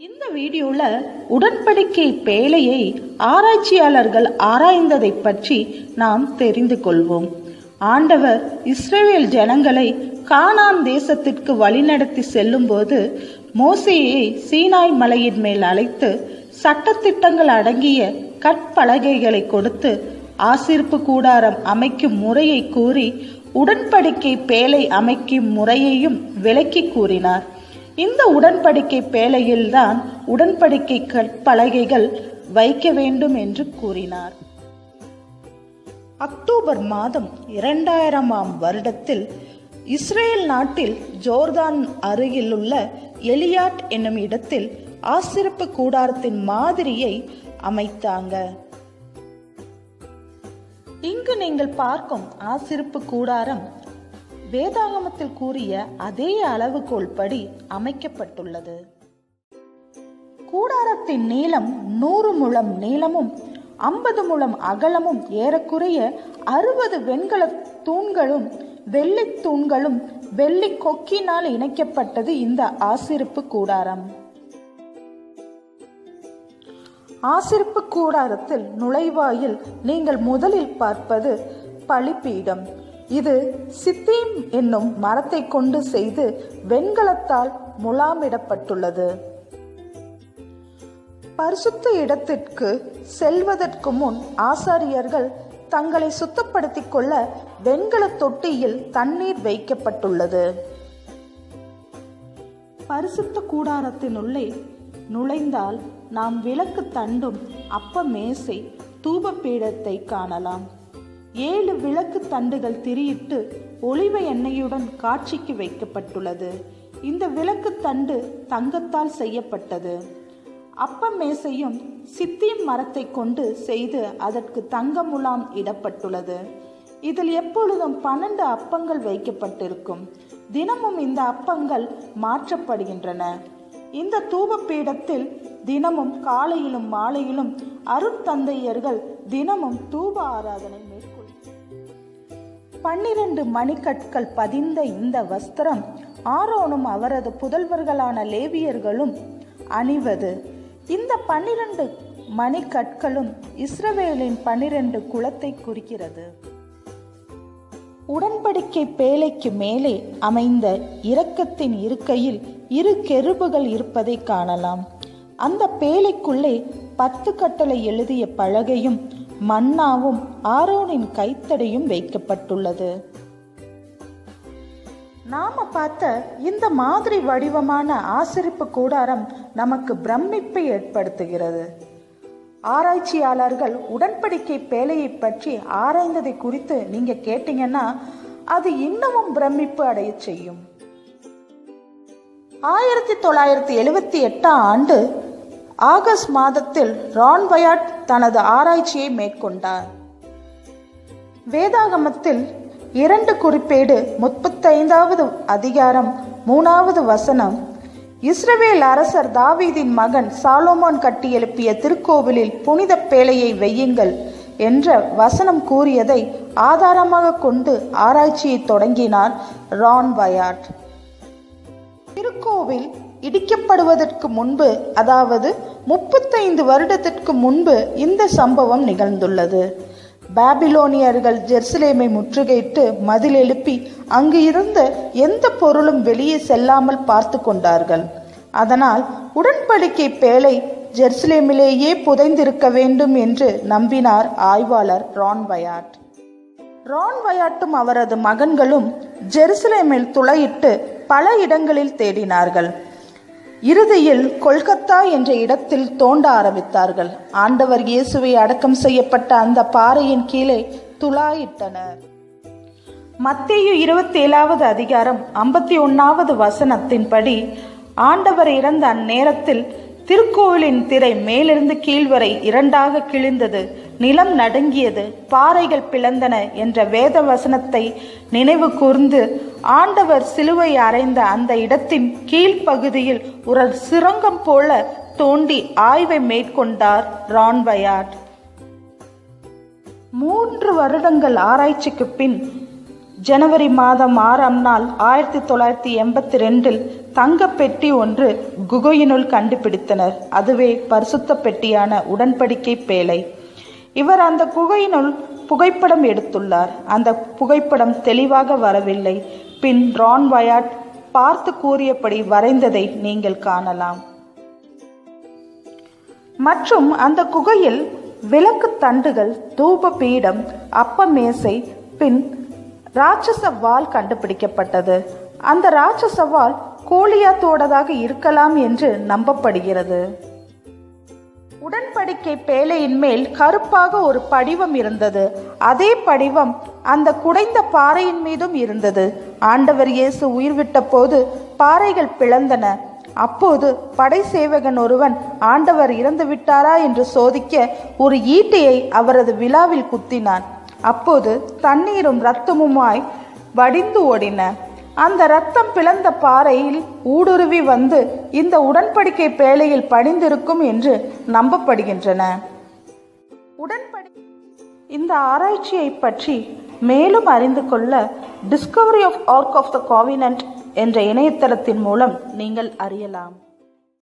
இந்த வீடியோவில் உடன்படிக்கை பேழையை ஆராய்ச்சியாளர்கள் ஆராய்ந்ததை பற்றி நாம் தெரிந்து கொள்வோம் ஆண்டவர் இஸ்ரேல் ஜனங்களை கானான் தேசத்திற்கு வழிநடத்தி செல்லும்போது மோசேயை சீனாய் மலையின் மேல் அழைத்து சட்டத்திட்டங்கள் அடங்கிய கற்பலகைகளை கொடுத்து ஆசிர்ப்பு கூடாரம் அமைக்கும் முறையை கூறி உடன்படிக்கை பேழை அமைக்கும் முறையையும் விளக்கி கூறினார் இந்த உடன்படிக்கை பேழையில்தான் உடன்படிக்கை கற்பலகைகள் வைக்க வேண்டும் என்று கூறினார் அக்டோபர் மாதம் இரண்டாயிரமாம் வருடத்தில் இஸ்ரேல் நாட்டில் ஜோர்தான் அருகிலுள்ள எலியாட் என்னும் இடத்தில் ஆசிரிப்பு கூடாரத்தின் மாதிரியை அமைத்தாங்க இங்கு நீங்கள் பார்க்கும் ஆசிரிப்பு கூடாரம் வேதாகமத்தில் கூறிய அதே அளவுகோல் படி அமைக்கப்பட்டுள்ளது கூடாரத்தின் நீளம் நூறு முழம் நீளமும் ஐம்பது முழம் அகலமும் ஏறக்குறைய அறுபது வெண்கல தூண்களும் வெள்ளி தூண்களும் வெள்ளி கொக்கினால் இணைக்கப்பட்டது இந்த ஆசிரிப்பு கூடாரம் ஆசிரிப்பு கூடாரத்தில் நுழைவாயில் நீங்கள் முதலில் பார்ப்பது பலிப்பீடம் இது சித்தீம் என்னும் மரத்தை கொண்டு செய்து வெண்கலத்தால் முலாமிடப்பட்டுள்ளது பரிசுத்த இடத்திற்கு செல்வதற்கு முன் ஆசாரியர்கள் தங்களை சுத்தப்படுத்திக் கொள்ள வெண்கல தொட்டியில் தண்ணீர் வைக்கப்பட்டுள்ளது பரிசுத்த கூடாரத்தினுள்ளே நுழைந்தால் நாம் விளக்கு தண்டும் அப்ப மேசை தூப பீடத்தை காணலாம் ஏழு விளக்கு தண்டுகள் திரியிட்டு ஒளிவ எண்ணெயுடன் காட்சிக்கு வைக்கப்பட்டுள்ளது இந்த விளக்கு தண்டு தங்கத்தால் செய்யப்பட்டது அப்ப மேசையும் சித்தியும் மரத்தை கொண்டு செய்து அதற்கு தங்க முலாம் இடப்பட்டுள்ளது இதில் எப்பொழுதும் பன்னெண்டு அப்பங்கள் வைக்கப்பட்டிருக்கும் தினமும் இந்த அப்பங்கள் மாற்றப்படுகின்றன இந்த தூப பீடத்தில் தினமும் காலையிலும் மாலையிலும் அருட்தந்தையர்கள் தினமும் தூப ஆராதனை மேற்கொள் பன்னிரண்டு மணிக்கற்கள் பதிந்த இந்த வஸ்திரம் ஆரோனும் அவரது புதல்வர்களான லேவியர்களும் அணிவது இந்த பன்னிரண்டு மணிக்கற்களும் இஸ்ரவேலின் பன்னிரண்டு குலத்தை குறிக்கிறது உடன்படிக்கை பேழைக்கு மேலே அமைந்த இரக்கத்தின் இருக்கையில் இரு கெருபுகள் இருப்பதை காணலாம் அந்த பேழைக்குள்ளே பத்து கட்டளை எழுதிய பலகையும் மன்னாவும் ஆரோனின் கைத்தடையும் வைக்கப்பட்டுள்ளது நாம பார்த்த இந்த மாதிரி வடிவமான ஆசிரிப்பு கூடாரம் நமக்கு பிரமிப்பை ஏற்படுத்துகிறது ஆராய்ச்சியாளர்கள் உடன்படிக்கை பேழையை பற்றி ஆராய்ந்ததை குறித்து நீங்க கேட்டீங்கன்னா அது இன்னமும் பிரமிப்பு அடைய செய்யும் ஆயிரத்தி தொள்ளாயிரத்தி எழுவத்தி எட்டாம் ஆண்டு ஆகஸ்ட் மாதத்தில் ரான் பயாட் தனது ஆராய்ச்சியை மேற்கொண்டார் வேதாகமத்தில் இரண்டு குறிப்பேடு முப்பத்தைந்தாவது அதிகாரம் மூணாவது வசனம் இஸ்ரவேல் அரசர் தாவீதின் மகன் சாலோமான் கட்டி எழுப்பிய திருக்கோவிலில் புனித பேழையை வையுங்கள் என்ற வசனம் கூறியதை ஆதாரமாக கொண்டு ஆராய்ச்சியை தொடங்கினார் ரான் வயாட் திருக்கோவில் இடிக்கப்படுவதற்கு முன்பு அதாவது முப்பத்தைந்து வருடத்திற்கு முன்பு இந்த சம்பவம் நிகழ்ந்துள்ளது பாபிலோனியர்கள் ஜெருசலேமை முற்றுகையிட்டு மதில் எழுப்பி அங்கு இருந்த எந்த பொருளும் வெளியே செல்லாமல் பார்த்து கொண்டார்கள் அதனால் உடன்படிக்கை பேழை ஜெருசலேமிலேயே புதைந்திருக்க வேண்டும் என்று நம்பினார் ஆய்வாளர் ரான் வயாட் ரான் வயாட்டும் அவரது மகன்களும் ஜெருசலேமில் துளையிட்டு பல இடங்களில் தேடினார்கள் இறுதியில் கொல்கத்தா என்ற இடத்தில் தோண்ட ஆரம்பித்தார்கள் ஆண்டவர் இயேசுவை அடக்கம் செய்யப்பட்ட அந்த பாறையின் கீழே துளாயிட்டனர் மத்தேயு இருபத்தி ஏழாவது அதிகாரம் ஐம்பத்தி ஒன்னாவது வசனத்தின்படி ஆண்டவர் இறந்த அந்நேரத்தில் திருக்கோவிலின் திரை மேலிருந்து கீழ்வரை இரண்டாக கிழிந்தது நிலம் நடுங்கியது பாறைகள் பிளந்தன என்ற வேத வசனத்தை நினைவு கூர்ந்து ஆண்டவர் சிலுவை அறைந்த அந்த இடத்தின் கீழ்ப்பகுதியில் ஒரு சுரங்கம் போல தோண்டி ஆய்வை மேற்கொண்டார் ரான்வயாட் மூன்று வருடங்கள் ஆராய்ச்சிக்கு பின் ஜனவரி மாதம் ஆறாம் நாள் ஆயிரத்தி தொள்ளாயிரத்தி எண்பத்தி ரெண்டில் தங்க பெட்டி ஒன்று குகையினுள் கண்டுபிடித்தனர் அதுவே பரிசுத்த பெட்டியான உடன்படிக்கை பேழை இவர் அந்த குகையினுள் புகைப்படம் எடுத்துள்ளார் அந்த புகைப்படம் தெளிவாக வரவில்லை பின் ரான் வயாட் பார்த்து கூறியபடி வரைந்ததை நீங்கள் காணலாம் மற்றும் அந்த குகையில் விளக்கு தண்டுகள் தூப பீடம் அப்ப மேசை பின் ராட்சச வால் கண்டுபிடிக்கப்பட்டது அந்த ராட்சச வால் கோலியாத்தோடதாக இருக்கலாம் என்று நம்பப்படுகிறது உடன்படிக்கை பேழையின் மேல் கருப்பாக ஒரு படிவம் இருந்தது அதே படிவம் அந்த குடைந்த பாறையின் மீதும் இருந்தது ஆண்டவர் இயேசு உயிர்விட்ட போது பாறைகள் பிளந்தன அப்போது படை சேவகன் ஒருவன் ஆண்டவர் இறந்து விட்டாரா என்று சோதிக்க ஒரு ஈட்டியை அவரது விழாவில் குத்தினான் அப்போது தண்ணீரும் இரத்தமுமாய் வடிந்து ஓடின அந்த ரத்தம் பிளந்த பாறையில் ஊடுருவி வந்து இந்த உடன்படிக்கை பேழையில் படிந்திருக்கும் என்று நம்பப்படுகின்றன உடன்படி இந்த ஆராய்ச்சியை பற்றி மேலும் அறிந்து கொள்ள discovery of ark of the covenant என்ற இணையதளத்தின் மூலம் நீங்கள் அறியலாம்